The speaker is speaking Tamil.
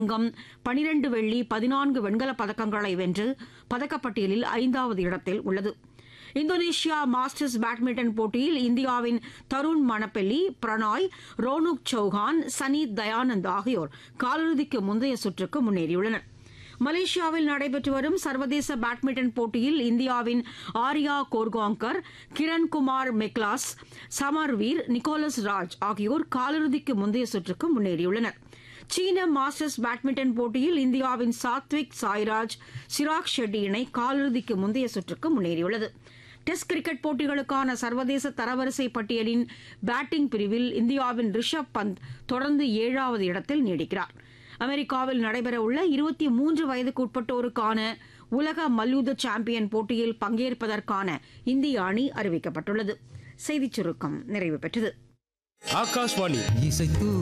தங்கம் பனிரண்டு வெள்ளி பதினான்கு வெண்கலப் பதக்கங்களை வென்று பதக்கப்பட்டியலில் ஐந்தாவது இடத்தில் உள்ளது இந்தோனேஷியா மாஸ்டர்ஸ் பேட்மிண்டன் போட்டியில் இந்தியாவின் தருண் மணப்பெல்லி பிரணாய் ரோனுக் சௌஹான் சனீத் தயானந்த் ஆகியோர் காலிறுதிக்கு முந்தைய சுற்றுக்கு முன்னேறியுள்ளனர் மலேசியாவில் நடைபெற்று வரும் சர்வதேச பேட்மிண்டன் போட்டியில் இந்தியாவின் ஆர்யா கோர்காங்கர் கிரண்குமார் மெக்லாஸ் சமர்வீர் நிக்கோலஸ் ராஜ் ஆகியோர் காலிறுதிக்கு முந்தைய சுற்றுக்கு முன்னேறியுள்ளனர் சீன மாஸ்டர்ஸ் பேட்மிண்டன் போட்டியில் இந்தியாவின் சாத்விக் சாய்ராஜ் சிராக் ஷெட்டி இணை காலிறுதிக்கு முந்தைய சுற்றுக்கு முன்னேறியுள்ளது டெஸ்ட் கிரிக்கெட் போட்டிகளுக்கான சர்வதேச தரவரிசை பட்டியலின் பேட்டிங் பிரிவில் இந்தியாவின் ரிஷப் பந்த் தொடர்ந்து ஏழாவது இடத்தில் நீடிக்கிறார் அமெரிக்காவில் நடைபெறவுள்ள இருபத்தி மூன்று வயதுக்கு உட்பட்டோருக்கான உலக மல்யுத்த சாம்பியன் போட்டியில் பங்கேற்பதற்கான இந்திய அணி அறிவிக்கப்பட்டுள்ளது செய்திச் சுருக்கம் நிறைவு பெற்றது ஆகாஷ்வாணி இசைத்து